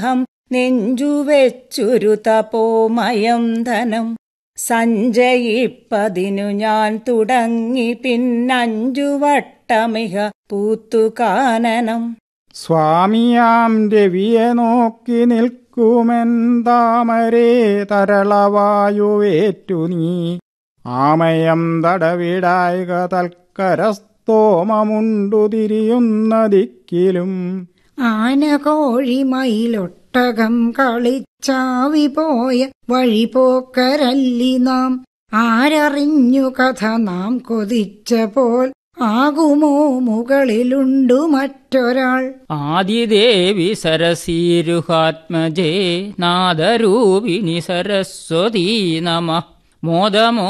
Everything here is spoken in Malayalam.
അഹം നെഞ്ചുവെച്ചൊരു തപോമയം ധനം സഞ്ചയിപ്പതിനു ഞാൻ തുടങ്ങി പിന്നഞ്ചു വട്ടമിഹ പൂത്തുകാനനം സ്വാമിയാം രവിയെ നോക്കി നിൽക്കുമെൻ താമരേ തരളവായുവേറ്റു നീ ആമയം തടവിടായക തൽക്കരസ്തോമമുണ്ടു തിരിയുന്ന ദിക്കിലും ആന കോഴി മയിലൊട്ടകം കളിച്ചാവി പോയ വഴിപോക്കരല്ലി നാം ആരറിഞ്ഞു കഥ നാം കൊതിച്ച പോൽ ആകുമോ മുകളിലുണ്ടു മറ്റൊരാൾ ആദിദേവി സരസീരുഹാത്മജേ നാദരൂപിണി സരസ്വതീ നമ മോദമോ